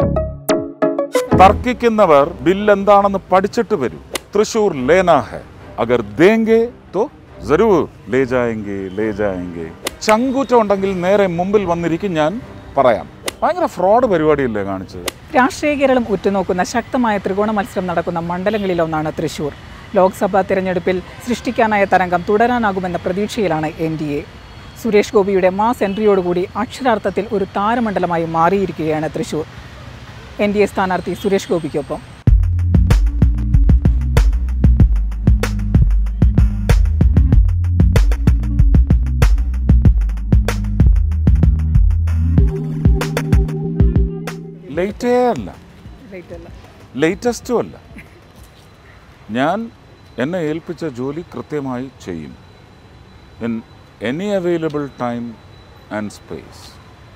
തർക്കിക്കുന്നവർ bill എന്താണെന്ന് പഠിച്ചിട്ട് വരൂ തൃശൂർ ലേനാ ഹെ അഗർ ദേങ്കെ തോ ജരൂർ ലേ ജായെങ്കെ ലേ ജായെങ്കെ ചങ്കൂറ്റം ഉണ്ടെങ്കിൽ നേരെ മുമ്പിൽ വന്നിരിക്കും ഞാൻ പറയാം ഭയങ്കര ഫ്രോഡ് പരിപാടിയല്ലേ കാണിച്ചത് രാഷ്ട്രീയ കേരളം ഉറ്റുനോക്കുന്ന ശക്തമായ ത്രികോണ മത്സരം നടക്കുന്ന മണ്ഡലങ്ങളിലൊന്നാണ് തൃശൂർ ലോക്സഭാ തിരഞ്ഞെടുപ്പിൽ സൃഷ്ടിക്കാനായ തരംഗം തുടരാനാകുമെന്ന പ്രതീക്ഷയിലാണ് എൻ ഡി എ സുരേഷ് ഗോപിയുടെ മാസ് എൻട്രിയോടുകൂടി അക്ഷരാർത്ഥത്തിൽ ഒരു താരമണ്ഡലമായി മാറിയിരിക്കുകയാണ് തൃശൂർ എൻ ഡി എ സ്ഥാനാർത്ഥി സുരേഷ് ഗോപിക്കൊപ്പം ലേറ്റേ അല്ല ലേറ്റസ്റ്റും അല്ല ഞാൻ എന്നെ ഏൽപ്പിച്ച ജോലി കൃത്യമായി ചെയ്യും in any available time and space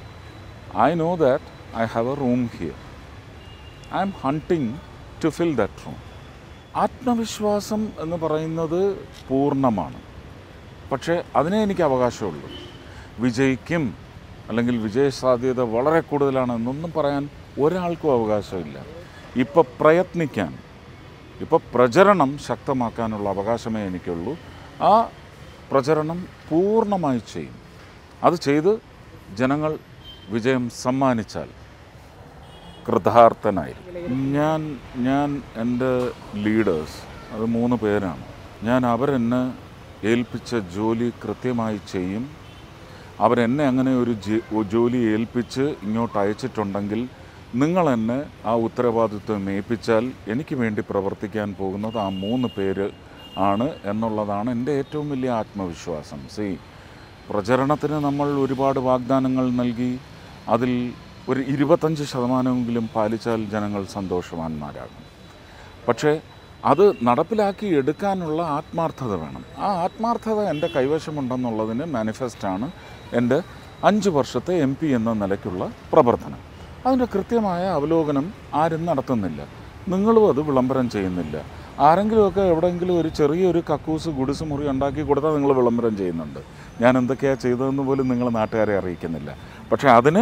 I know that I have a room here I am hunting to fill that room ആത്മവിശ്വാസം എന്ന് പറയുന്നത് പൂർണ്ണമാണ് പക്ഷേ അതിനെ എനിക്ക് അവകാശമുള്ളൂ വിജയിക്കും അല്ലെങ്കിൽ വിജയസാധ്യത വളരെ കൂടുതലാണ് എന്നൊന്നും പറയാൻ ഒരാൾക്കും അവകാശമില്ല ഇപ്പോൾ പ്രയത്നിക്കാൻ ഇപ്പോൾ പ്രചരണം ശക്തമാക്കാനുള്ള അവകാശമേ എനിക്കുള്ളൂ ആ പ്രചരണം പൂർണ്ണമായി ചെയ്യും അത് ചെയ്ത് ജനങ്ങൾ വിജയം സമ്മാനിച്ചാൽ കൃതാർത്ഥനായിരിക്കും ഞാൻ ഞാൻ എൻ്റെ ലീഡേഴ്സ് അത് മൂന്ന് പേരാണ് ഞാൻ അവരെന്നെ ഏൽപ്പിച്ച ജോലി കൃത്യമായി ചെയ്യും അവരെന്നെ അങ്ങനെ ഒരു ജെ- ഒരു ജോലി ഏൽപ്പിച്ച് ഇങ്ങോട്ട് അയച്ചിട്ടുണ്ടെങ്കിൽ നിങ്ങൾ എന്നെ ആ ഉത്തരവാദിത്വം ഏൽപ്പിച്ചാൽ എനിക്ക് വേണ്ടി പ്രവർത്തിക്കാൻ പോകുന്നത് ആ മൂന്ന് പേര് ആണ് എന്നുള്ളതാണ് എൻ്റെ ഏറ്റവും വലിയ ആത്മവിശ്വാസം സി പ്രചരണത്തിന് നമ്മൾ ഒരുപാട് വാഗ്ദാനങ്ങൾ നൽകി അതിൽ ഒരു ഇരുപത്തഞ്ച് ശതമാനമെങ്കിലും പാലിച്ചാൽ ജനങ്ങൾ സന്തോഷവാന്മാരാകും പക്ഷേ അത് നടപ്പിലാക്കി എടുക്കാനുള്ള ആത്മാർത്ഥത വേണം ആ ആത്മാർത്ഥത എൻ്റെ കൈവശമുണ്ടെന്നുള്ളതിന് മാനിഫെസ്റ്റാണ് എൻ്റെ അഞ്ച് വർഷത്തെ എം പി എന്ന നിലയ്ക്കുള്ള പ്രവർത്തനം അതിൻ്റെ കൃത്യമായ അവലോകനം ആരും നടത്തുന്നില്ല നിങ്ങളും അത് വിളംബരം ചെയ്യുന്നില്ല ആരെങ്കിലുമൊക്കെ എവിടെയെങ്കിലും ഒരു ചെറിയൊരു കക്കൂസ് ഗുഡിസ് മുറി ഉണ്ടാക്കി കൊടുത്താൽ നിങ്ങൾ വിളംബരം ചെയ്യുന്നുണ്ട് ഞാൻ എന്തൊക്കെയാണ് ചെയ്തതെന്ന് പോലും നിങ്ങൾ നാട്ടുകാരെ അറിയിക്കുന്നില്ല പക്ഷേ അതിന്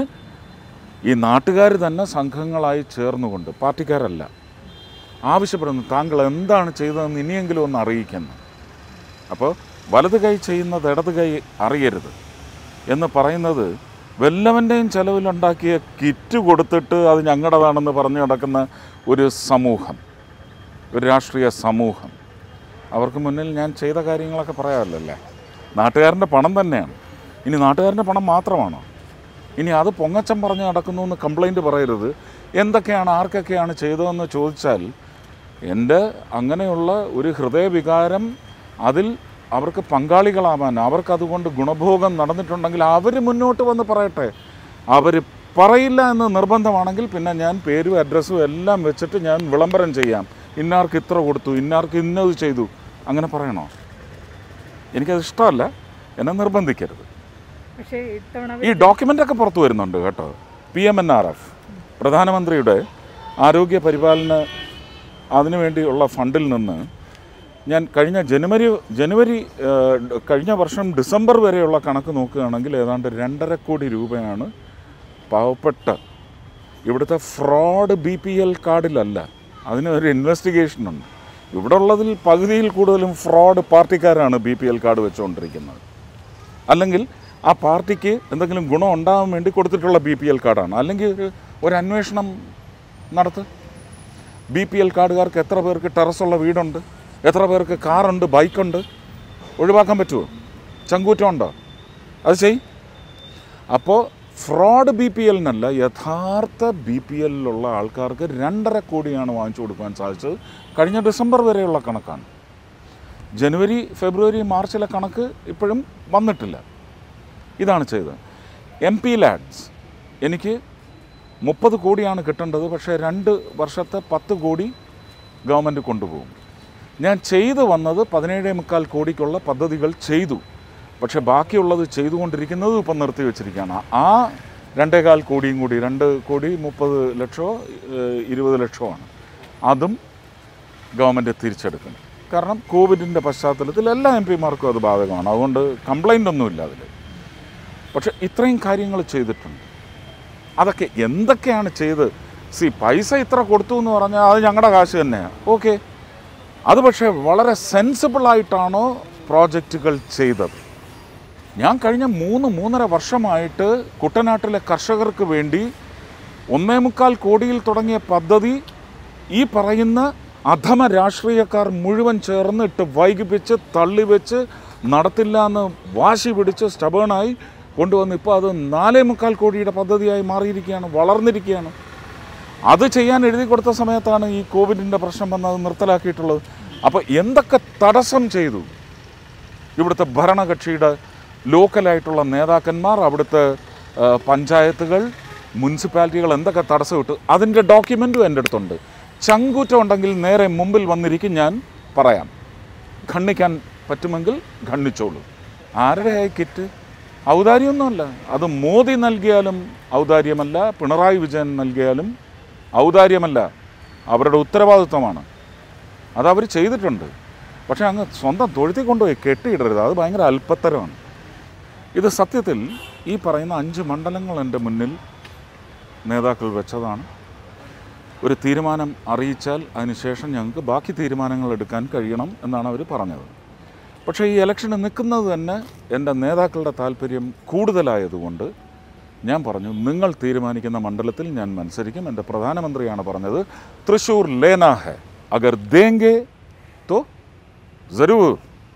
ഈ നാട്ടുകാർ തന്നെ സംഘങ്ങളായി ചേർന്നുകൊണ്ട് പാർട്ടിക്കാരല്ല ആവശ്യപ്പെടുന്നു താങ്കൾ എന്താണ് ചെയ്തതെന്ന് ഇനിയെങ്കിലും ഒന്ന് അറിയിക്കുന്നു അപ്പോൾ വലത് കൈ ചെയ്യുന്നത് ഇടത് കൈ അറിയരുത് എന്ന് പറയുന്നത് വല്ലവൻ്റെയും ചെലവിലുണ്ടാക്കിയ കിറ്റ് കൊടുത്തിട്ട് അത് ഞങ്ങളുടേതാണെന്ന് പറഞ്ഞു നടക്കുന്ന ഒരു സമൂഹം ഒരു രാഷ്ട്രീയ സമൂഹം അവർക്ക് മുന്നിൽ ഞാൻ ചെയ്ത കാര്യങ്ങളൊക്കെ പറയാമല്ലേ നാട്ടുകാരൻ്റെ പണം തന്നെയാണ് ഇനി നാട്ടുകാരൻ്റെ പണം മാത്രമാണോ ഇനി അത് പൊങ്ങച്ചം പറഞ്ഞ് നടക്കുന്നു എന്ന് കംപ്ലൈൻറ്റ് പറയരുത് എന്തൊക്കെയാണ് ആർക്കൊക്കെയാണ് ചെയ്തതെന്ന് ചോദിച്ചാൽ എൻ്റെ അങ്ങനെയുള്ള ഒരു ഹൃദയവികാരം അതിൽ അവർക്ക് പങ്കാളികളാവാൻ അവർക്ക് അതുകൊണ്ട് ഗുണഭോഗം നടന്നിട്ടുണ്ടെങ്കിൽ അവർ മുന്നോട്ട് വന്ന് പറയട്ടെ അവർ പറയില്ല എന്ന് നിർബന്ധമാണെങ്കിൽ പിന്നെ ഞാൻ പേരും അഡ്രസ്സും എല്ലാം വെച്ചിട്ട് ഞാൻ വിളംബരം ചെയ്യാം ഇന്നാർക്ക് ഇത്ര കൊടുത്തു ഇന്നാർക്ക് ഇന്നത് ചെയ്തു അങ്ങനെ പറയണോ എനിക്കത് ഇഷ്ടമല്ല എന്നെ നിർബന്ധിക്കരുത് പക്ഷേ ഇത്തവണ ഈ ഡോക്യുമെൻ്റൊക്കെ പുറത്തു വരുന്നുണ്ട് കേട്ടോ P M N R F പ്രധാനമന്ത്രിയുടെ ആരോഗ്യ പരിപാലന അതിനുവേണ്ടിയുള്ള ഫണ്ടിൽ നിന്ന് ഞാൻ കഴിഞ്ഞ ജനുവരി ജനുവരി ഏഹ്, കഴിഞ്ഞ വർഷം ഡിസംബർ വരെയുള്ള കണക്ക് നോക്കുകയാണെങ്കിൽ ഏതാണ്ട് രണ്ടര കോടി രൂപയാണ് പാവപ്പെട്ട ഇവിടുത്തെ ഫ്രോഡ് ബി പി എൽ കാർഡിലല്ല അതിന് ഒരു ഇൻവെസ്റ്റിഗേഷനുണ്ട് ഇവിടെ ഉള്ളതിൽ പകുതിയിൽ കൂടുതലും ഫ്രോഡ് പാർട്ടിക്കാരാണ് ബി പി എൽ കാർഡ് വെച്ചുകൊണ്ടിരിക്കുന്നത് അല്ലെങ്കിൽ ആ പാർട്ടിക്ക് എന്തെങ്കിലും ഗുണം ഉണ്ടാകാൻ വേണ്ടി കൊടുത്തിട്ടുള്ള ബി പി എൽ കാർഡാണ് അല്ലെങ്കിൽ ഒരു ഒരു അന്വേഷണം നടത്ത് ബി പി എൽ കാർഡുകാർക്ക് എത്ര പേർക്ക് ടെറസുള്ള വീടുണ്ട് എത്ര പേർക്ക് കാറുണ്ട് ബൈക്കുണ്ട് ഒഴിവാക്കാൻ പറ്റുമോ ചങ്കൂറ്റം ഉണ്ടോ അത് ചെയ് അപ്പോൾ ഫ്രോഡ് ബി പി എല്ലിനല്ല യഥാർത്ഥ ബി പി എല്ലിലുള്ള ആൾക്കാർക്ക് രണ്ടര കോടിയാണ് വാങ്ങിച്ചു കൊടുക്കാൻ സാധിച്ചത് കഴിഞ്ഞ ഡിസംബർ വരെയുള്ള കണക്കാണ് ജനുവരി ഫെബ്രുവരി മാർച്ചിലെ കണക്ക് ഇപ്പോഴും വന്നിട്ടില്ല ഇതാണ് ചെയ്തത് എം പി ലാഡ്സ് എനിക്ക് മുപ്പത് കോടിയാണ് കിട്ടേണ്ടത് പക്ഷേ രണ്ട് വർഷത്തെ പത്ത് കോടി ഗവൺമെൻറ് കൊണ്ടുപോകും ഞാൻ ചെയ്തു വന്നത് പതിനേഴേ മുക്കാൽ കോടിക്കുള്ള പദ്ധതികൾ ചെയ്തു പക്ഷേ ബാക്കിയുള്ളത് ചെയ്തുകൊണ്ടിരിക്കുന്നത് ഇപ്പം നിർത്തി വെച്ചിരിക്കുകയാണ് ആ രണ്ടേകാൽ കോടിയും കൂടി രണ്ട് കോടി മുപ്പത് ലക്ഷമോ ഏഹ്, ഇരുപത് ലക്ഷമാണ് അതും ഗവൺമെൻറ് തിരിച്ചെടുക്കും കാരണം കോവിഡിൻ്റെ പശ്ചാത്തലത്തിൽ എല്ലാ എം പിമാർക്കും അത് ബാധകമാണ് അതുകൊണ്ട് കംപ്ലൈൻ്റ് ഒന്നുമില്ല അതിൽ പക്ഷെ ഇത്രയും കാര്യങ്ങൾ ചെയ്തിട്ടുണ്ട് അതൊക്കെ എന്തൊക്കെയാണ് ചെയ്ത് സി പൈസ ഇത്ര കൊടുത്തു എന്ന് പറഞ്ഞാൽ അത് ഞങ്ങളുടെ കാശ് തന്നെയാണ് ഓക്കെ അത് പക്ഷേ വളരെ സെൻസിബിളായിട്ടാണോ പ്രോജക്റ്റുകൾ ചെയ്തത് ഞാൻ കഴിഞ്ഞ മൂന്ന് മൂന്നര വർഷമായിട്ട് കുട്ടനാട്ടിലെ കർഷകർക്ക് വേണ്ടി ഒന്നേ മുക്കാൽ കോടിയിൽ തുടങ്ങിയ പദ്ധതി ഈ പറയുന്ന അധമ രാഷ്ട്രീയക്കാർ മുഴുവൻ ചേർന്ന് ഇട്ട് വൈകിപ്പിച്ച് തള്ളിവെച്ച് നടത്തില്ല എന്ന് വാശി പിടിച്ച് സ്റ്റബേണായി കൊണ്ടുവന്ന് ഇപ്പോൾ അത് നാലേ മുക്കാൽ കോടിയുടെ പദ്ധതിയായി മാറിയിരിക്കുകയാണ് വളർന്നിരിക്കുകയാണ് അത് ചെയ്യാൻ എഴുതി കൊടുത്ത സമയത്താണ് ഈ കോവിഡിൻ്റെ പ്രശ്നം വന്നത് നിർത്തലാക്കിയിട്ടുള്ളത് അപ്പോൾ എന്തൊക്കെ തടസ്സം ചെയ്തു ഇവിടുത്തെ ഭരണകക്ഷിയുടെ ലോക്കലായിട്ടുള്ള നേതാക്കന്മാർ അവിടുത്തെ ആ, പഞ്ചായത്തുകൾ മുനിസിപ്പാലിറ്റികൾ എന്തൊക്കെ തടസ്സമിട്ടു അതിൻ്റെ ഡോക്യുമെൻറ്റും എൻ്റെ അടുത്തുണ്ട് ചങ്കൂറ്റം ഉണ്ടെങ്കിൽ നേരെ മുമ്പിൽ വന്നിരിക്കും ഞാൻ പറയാം ഖണ്ഡിക്കാൻ പറ്റുമെങ്കിൽ ഖണ്ഡിച്ചോളൂ ആരുടെയായി കിറ്റ് ഔദാര്യമൊന്നുമല്ല അത് മോദി നൽകിയാലും ഔദാര്യമല്ല പിണറായി വിജയൻ നൽകിയാലും ഔദാര്യമല്ല അവരുടെ ഉത്തരവാദിത്വമാണ് അതവർ ചെയ്തിട്ടുണ്ട് പക്ഷേ അങ്ങ് സ്വന്തം തൊഴുത്തി കൊണ്ടുപോയി കെട്ടിയിടരുത് അത് ഭയങ്കര അല്പത്തരമാണ് ഇത് സത്യത്തിൽ ഈ പറയുന്ന അഞ്ച് മണ്ഡലങ്ങൾ എൻ്റെ മുന്നിൽ നേതാക്കൾ വെച്ചതാണ് ഒരു തീരുമാനം അറിയിച്ചാൽ അതിനുശേഷം ഞങ്ങൾക്ക് ബാക്കി തീരുമാനങ്ങൾ എടുക്കാൻ കഴിയണം എന്നാണ് അവർ പറഞ്ഞത് പക്ഷേ ഈ ഇലക്ഷന് നിൽക്കുന്നത് തന്നെ എൻ്റെ നേതാക്കളുടെ താല്പര്യം കൂടുതലായതുകൊണ്ട് ഞാൻ പറഞ്ഞു നിങ്ങൾ തീരുമാനിക്കുന്ന മണ്ഡലത്തിൽ ഞാൻ മത്സരിക്കും എൻ്റെ പ്രധാനമന്ത്രിയാണ് പറഞ്ഞത് തൃശ്ശൂർ ലേനാ ഹെ അഗർ ദേങ്കെ തോ ജരൂർ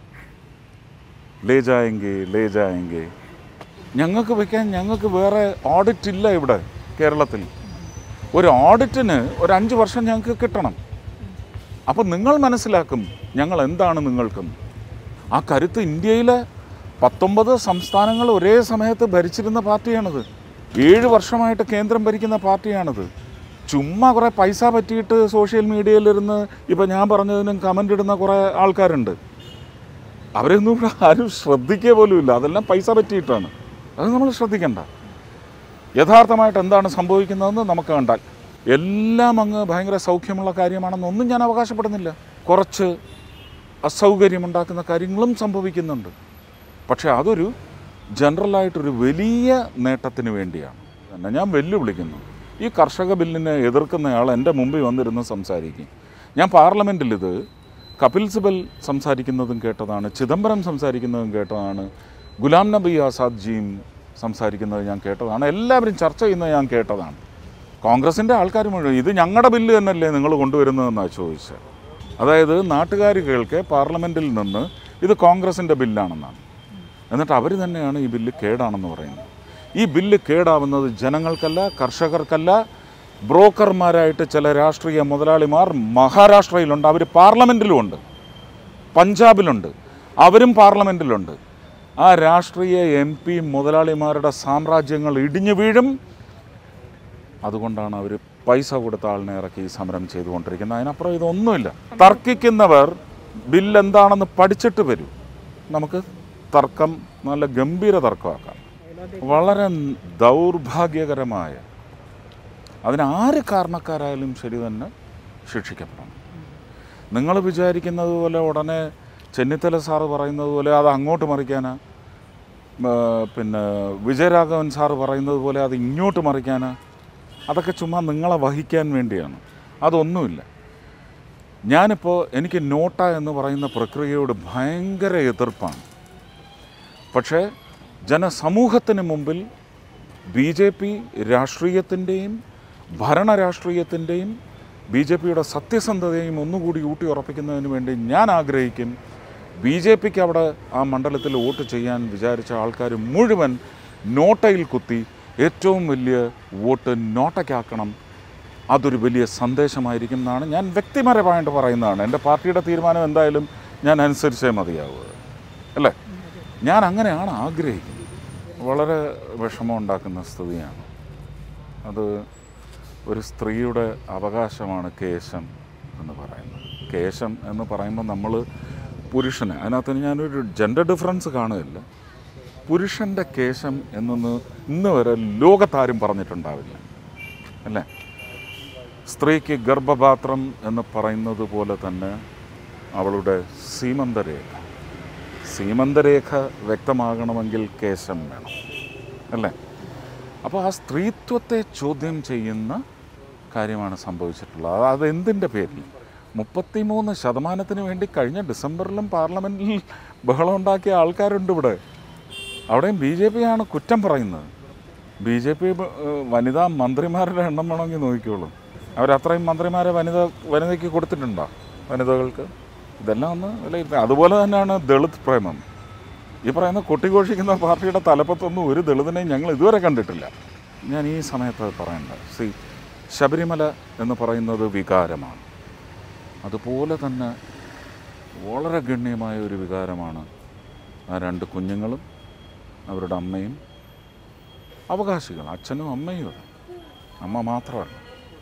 ലേ ജായെങ്കിൽ ലേ ജായെങ്കിൽ ഞങ്ങൾക്ക് വയ്ക്കാൻ ഞങ്ങൾക്ക് വേറെ ഓഡിറ്റ് ഇല്ല ഇവിടെ കേരളത്തിൽ ഒരു ഓഡിറ്റിന് ഒരു അഞ്ച് വർഷം ഞങ്ങൾക്ക് കിട്ടണം അപ്പോൾ നിങ്ങൾ മനസ്സിലാക്കും ഞങ്ങൾ എന്താണ് നിങ്ങൾക്കെന്ന് ആ കരുത്ത് ഇന്ത്യയിലെ പത്തൊമ്പത് സംസ്ഥാനങ്ങൾ ഒരേ സമയത്ത് ഭരിച്ചിരുന്ന പാർട്ടിയാണിത് ഏഴ് വർഷമായിട്ട് കേന്ദ്രം ഭരിക്കുന്ന പാർട്ടിയാണിത് ചുമ്മാ കുറേ പൈസ പറ്റിയിട്ട് സോഷ്യൽ മീഡിയയിലിരുന്ന് ഇപ്പം ഞാൻ പറഞ്ഞതിനും കമൻ്റ് ഇടുന്ന കുറേ ആൾക്കാരുണ്ട് അവരൊന്നും ഇവിടെ ആരും ശ്രദ്ധിക്കുക പോലുമില്ല അതെല്ലാം പൈസ പറ്റിയിട്ടാണ് അത് നമ്മൾ ശ്രദ്ധിക്കണ്ട യഥാർത്ഥമായിട്ട് എന്താണ് സംഭവിക്കുന്നതെന്ന് നമുക്ക് കണ്ടാൽ എല്ലാം അങ്ങ് ഭയങ്കര സൗഖ്യമുള്ള കാര്യമാണെന്നൊന്നും ഞാൻ അവകാശപ്പെടുന്നില്ല കുറച്ച് അസൗകര്യമുണ്ടാക്കുന്ന കാര്യങ്ങളും സംഭവിക്കുന്നുണ്ട് പക്ഷേ അതൊരു ജനറലായിട്ടൊരു വലിയ നേട്ടത്തിന് വേണ്ടിയാണ് തന്നെ ഞാൻ വെല്ലുവിളിക്കുന്നു ഈ കർഷക ബില്ലിനെ എതിർക്കുന്നയാൾ എൻ്റെ മുമ്പിൽ വന്നിരുന്ന് സംസാരിക്കും ഞാൻ പാർലമെൻറ്റിൽ ഇത് കപിൽ സിബൽ സംസാരിക്കുന്നതും കേട്ടതാണ് ചിദംബരം സംസാരിക്കുന്നതും കേട്ടതാണ് ഗുലാം നബി ആസാദ് ജിയും സംസാരിക്കുന്നത് ഞാൻ കേട്ടതാണ് എല്ലാവരും ചർച്ച ചെയ്യുന്നത് ഞാൻ കേട്ടതാണ് കോൺഗ്രസിൻ്റെ ആൾക്കാർ മുഴുവൻ ഇത് ഞങ്ങളുടെ ബില്ല് തന്നെയല്ലേ നിങ്ങൾ കൊണ്ടുവരുന്നതെന്നാണ് ചോദിച്ചത് അതായത് നാട്ടുകാർ കേൾക്കെ പാർലമെൻറ്റിൽ നിന്ന് ഇത് കോൺഗ്രസിൻ്റെ ബില്ലാണെന്നാണ് എന്നിട്ട് അവർ തന്നെയാണ് ഈ ബില്ല് കേടാണെന്ന് പറയുന്നത് ഈ ബില്ല് കേടാവുന്നത് ജനങ്ങൾക്കല്ല കർഷകർക്കല്ല ബ്രോക്കർമാരായിട്ട് ചില രാഷ്ട്രീയ മുതലാളിമാർ മഹാരാഷ്ട്രയിലുണ്ട് അവർ പാർലമെൻറ്റിലുമുണ്ട് പഞ്ചാബിലുണ്ട് അവരും പാർലമെൻറ്റിലുണ്ട് ആ രാഷ്ട്രീയ എം പി മുതലാളിമാരുടെ സാമ്രാജ്യങ്ങൾ ഇടിഞ്ഞു വീഴും അതുകൊണ്ടാണ് അവർ പൈസ കൊടുത്ത ആളിനെ ഇറക്കി ഈ സമരം ചെയ്തുകൊണ്ടിരിക്കുന്നത് അതിനപ്പുറം ഇതൊന്നുമില്ല തർക്കിക്കുന്നവർ ബില്ല് എന്താണെന്ന് പഠിച്ചിട്ട് വരൂ നമുക്ക് തർക്കം നല്ല ഗംഭീര തർക്കമാക്കാം വളരെ ദൗർഭാഗ്യകരമായ അതിന് ആര് കാരണക്കാരായാലും ശരി തന്നെ ശിക്ഷിക്കപ്പെടണം നിങ്ങൾ വിചാരിക്കുന്നത് പോലെ ഉടനെ ചെന്നിത്തല സാറ് പറയുന്നത് പോലെ അത് അങ്ങോട്ട് മറിക്കാനാ ആ, പിന്നെ വിജയരാഘവൻ സാറ് പറയുന്നത് പോലെ അത് ഇങ്ങോട്ട് മറിക്കാനാ അതൊക്കെ ചുമ്മാ നിങ്ങളെ വഹിക്കാൻ വേണ്ടിയാണ് അതൊന്നുമില്ല ഞാനിപ്പോൾ എനിക്ക് നോട്ട എന്ന് പറയുന്ന പ്രക്രിയയോട് ഭയങ്കര എതിർപ്പാണ് പക്ഷേ ജനസമൂഹത്തിന് മുമ്പിൽ ബി ജെ പി രാഷ്ട്രീയത്തിൻ്റെയും ഭരണരാഷ്ട്രീയത്തിൻ്റെയും ബി ജെ പിയുടെ സത്യസന്ധതയും ഒന്നുകൂടി ഊട്ടി ഉറപ്പിക്കുന്നതിന് വേണ്ടി ഞാൻ ആഗ്രഹിക്കും ബി ജെ പിക്ക് അവിടെ ആ മണ്ഡലത്തിൽ വോട്ട് ചെയ്യാൻ വിചാരിച്ച ആൾക്കാർ മുഴുവൻ നോട്ടയിൽ കുത്തി ഏറ്റവും വലിയ വോട്ട് നോട്ടയ്ക്കാക്കണം അതൊരു വലിയ സന്ദേശമായിരിക്കും എന്നാണ് ഞാൻ വ്യക്തിപരമായിട്ട് പറയുന്നതാണ് എൻ്റെ പാർട്ടിയുടെ തീരുമാനം എന്തായാലും ഞാൻ അനുസരിച്ചേ മതിയാവുക അല്ലേ ഞാൻ അങ്ങനെയാണ് ആഗ്രഹിക്കുന്നത് വളരെ വിഷമം ഉണ്ടാക്കുന്ന സ്ഥിതിയാണ് അത് ഒരു സ്ത്രീയുടെ അവകാശമാണ് കേശം എന്ന് പറയുന്നത് കേശം എന്ന് പറയുമ്പോൾ നമ്മൾ പുരുഷന് അതിനകത്ത് ഞാനൊരു ജെൻഡർ ഡിഫറൻസ് കാണുകയില്ല പുരുഷൻ്റെ കേശം എന്നൊന്ന് ഇന്ന് വരെ ലോകത്താരും പറഞ്ഞിട്ടുണ്ടാവില്ല അല്ലേ സ്ത്രീക്ക് ഗർഭപാത്രം എന്ന് പറയുന്നത് പോലെ തന്നെ അവളുടെ സീമന്തരേഖ സീമന്തരേഖ വ്യക്തമാകണമെങ്കിൽ കേശം വേണം അല്ലേ അപ്പോൾ ആ സ്ത്രീത്വത്തെ ചോദ്യം ചെയ്യുന്ന കാര്യമാണ് സംഭവിച്ചിട്ടുള്ളത് അത് അത് എന്തിൻ്റെ പേരിൽ മുപ്പത്തിമൂന്ന് ശതമാനത്തിന് വേണ്ടി കഴിഞ്ഞ ഡിസംബറിലും പാർലമെൻറ്റിൽ ബഹളം ഉണ്ടാക്കിയ ആൾക്കാരുണ്ട് ഇവിടെ അവിടെയും ബി ജെ പി ആണ് കുറ്റം പറയുന്നത് ബി ജെ പി വനിതാ മന്ത്രിമാരുടെ എണ്ണം വേണമെങ്കിൽ നോക്കിക്കോളൂ അവരത്രയും മന്ത്രിമാരെ വനിത വനിതയ്ക്ക് കൊടുത്തിട്ടുണ്ടോ വനിതകൾക്ക് ഇതെല്ലാം ഒന്ന് വിലയിരുത്തുക അതുപോലെ തന്നെയാണ് ദളിത് പ്രേമം ഈ പറയുന്ന കൊട്ടിഘോഷിക്കുന്ന പാർട്ടിയുടെ തലപ്പത്തൊന്നും ഒരു ദളിതിനെയും ഞങ്ങൾ ഇതുവരെ കണ്ടിട്ടില്ല ഞാൻ ഈ സമയത്ത് അത് പറയണ്ട സി ശബരിമല എന്ന് പറയുന്നത് വികാരമാണ് അതുപോലെ തന്നെ വളരെ ഗണ്യമായ ഒരു വികാരമാണ് ആ രണ്ട് കുഞ്ഞുങ്ങളും അവരുടെ അമ്മയും അവകാശികൾ അച്ഛനും അമ്മയും അതെ അമ്മ മാത്രമല്ല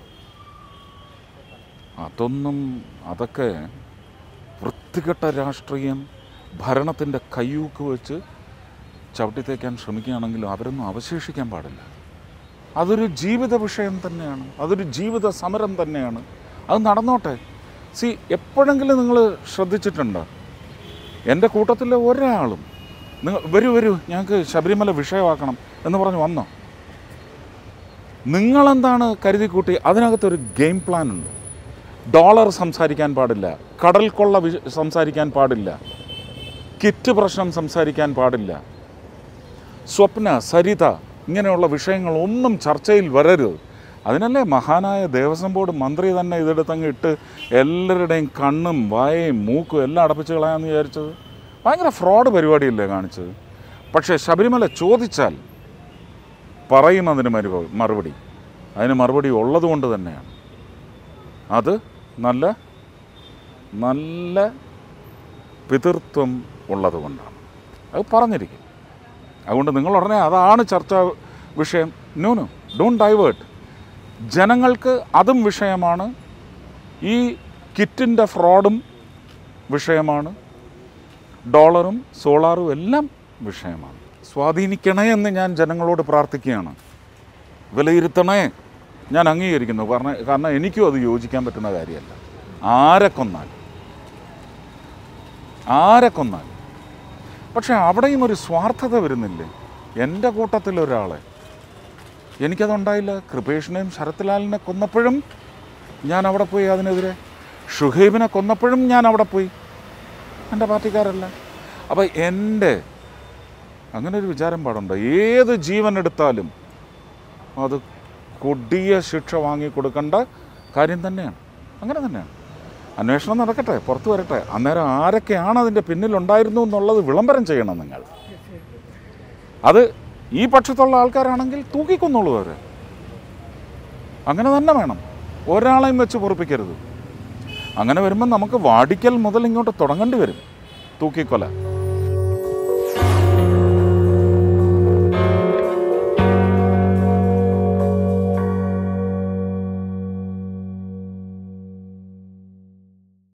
അതൊന്നും അതൊക്കെ വൃത്തികെട്ട രാഷ്ട്രീയം ഭരണത്തിൻ്റെ കയ്യൂക്ക് വെച്ച് ചവിട്ടിത്തേക്കാൻ ശ്രമിക്കുകയാണെങ്കിലും അവരൊന്നും അവശേഷിക്കാൻ പാടില്ല അതൊരു ജീവിത വിഷയം തന്നെയാണ് അതൊരു ജീവിത സമരം തന്നെയാണ് അത് നടന്നോട്ടെ സി എപ്പോഴെങ്കിലും നിങ്ങൾ ശ്രദ്ധിച്ചിട്ടുണ്ടോ എൻ്റെ കൂട്ടത്തിലെ ഒരാളും നിങ്ങൾ വരൂ വരൂ ഞങ്ങൾക്ക് ശബരിമല വിഷയമാക്കണം എന്ന് പറഞ്ഞ് വന്നോ നിങ്ങളെന്താണ് കരുതി കൂട്ടി അതിനകത്തൊരു ഗെയിം പ്ലാൻ ഉണ്ട് ഡോളർ സംസാരിക്കാൻ പാടില്ല കടൽ കൊള്ള വിഷ സംസാരിക്കാൻ പാടില്ല കിറ്റ് പ്രശ്നം സംസാരിക്കാൻ പാടില്ല സ്വപ്ന സരിത ഇങ്ങനെയുള്ള വിഷയങ്ങളൊന്നും ചർച്ചയിൽ വരരുത് അതിനല്ലേ മഹാനായ ദേവസ്വം ബോർഡ് മന്ത്രി തന്നെ ഇതെടുത്തങ്ങ് ഇട്ട് എല്ലാവരുടെയും കണ്ണും വായയും മൂക്കും എല്ലാം അടപ്പിച്ച് കളയാമെന്ന് വിചാരിച്ചത് ഭയങ്കര ഫ്രോഡ് പരിപാടിയല്ലേ കാണിച്ചത് പക്ഷേ ശബരിമല ചോദിച്ചാൽ പറയും അതിന് മരു മറുപടി അതിന് മറുപടി ഉള്ളതുകൊണ്ട് തന്നെയാണ് അത് നല്ല നല്ല പിതൃത്വം ഉള്ളതുകൊണ്ടാണ് അത് പറഞ്ഞിരിക്കും അതുകൊണ്ട് നിങ്ങൾ ഉടനെ അതാണ് ചർച്ചാ വിഷയം നോ നോ ഡോണ്ട് ഡൈവേർട്ട് ജനങ്ങൾക്ക് അതും വിഷയമാണ് ഈ കിറ്റിൻ്റെ ഫ്രോഡും വിഷയമാണ് ഡോളറും സോളാറും എല്ലാം വിഷയമാണ് സ്വാധീനിക്കണേ എന്ന് ഞാൻ ജനങ്ങളോട് പ്രാർത്ഥിക്കുകയാണ് വിലയിരുത്തണേ ഞാൻ അംഗീകരിക്കുന്നു കാരണം കാരണം എനിക്കും അത് യോജിക്കാൻ പറ്റുന്ന കാര്യമല്ല ആരെ കൊന്നാൽ ആരെ കൊന്നാൽ പക്ഷേ അവിടെയും ഒരു സ്വാർത്ഥത വരുന്നില്ലേ എൻ്റെ കൂട്ടത്തിലൊരാളെ എനിക്കതുണ്ടായില്ല കൃപേഷിനെയും ശരത്ലാലിനെ കൊന്നപ്പോഴും ഞാൻ അവിടെ പോയി അതിനെതിരെ ഷുഹൈബിനെ കൊന്നപ്പോഴും ഞാൻ അവിടെ പോയി എൻ്റെ പാർട്ടിക്കാരല്ല അപ്പോൾ എൻ്റെ അങ്ങനെ ഒരു വിചാരം പാടുണ്ട് ഏത് ജീവൻ എടുത്താലും അത് കൊടിയ ശിക്ഷ വാങ്ങിക്കൊടുക്കേണ്ട കാര്യം തന്നെയാണ് അങ്ങനെ തന്നെയാണ് അന്വേഷണം നടക്കട്ടെ പുറത്തു വരട്ടെ അന്നേരം ആരൊക്കെയാണ് അതിൻ്റെ പിന്നിലുണ്ടായിരുന്നു എന്നുള്ളത് വിളംബരം ചെയ്യണം നിങ്ങൾ അത് ഈ പക്ഷത്തുള്ള ആൾക്കാരാണെങ്കിൽ തൂക്കിക്കൊന്നോളൂ അവരെ അങ്ങനെ തന്നെ വേണം ഒരാളെയും വെച്ച് പൊറുപ്പിക്കരുത് അങ്ങനെ വരുമ്പോൾ നമുക്ക് വാടിക്കൽ മുതൽ ഇങ്ങോട്ട് തുടങ്ങേണ്ടി വരും തൂക്കിക്കൊല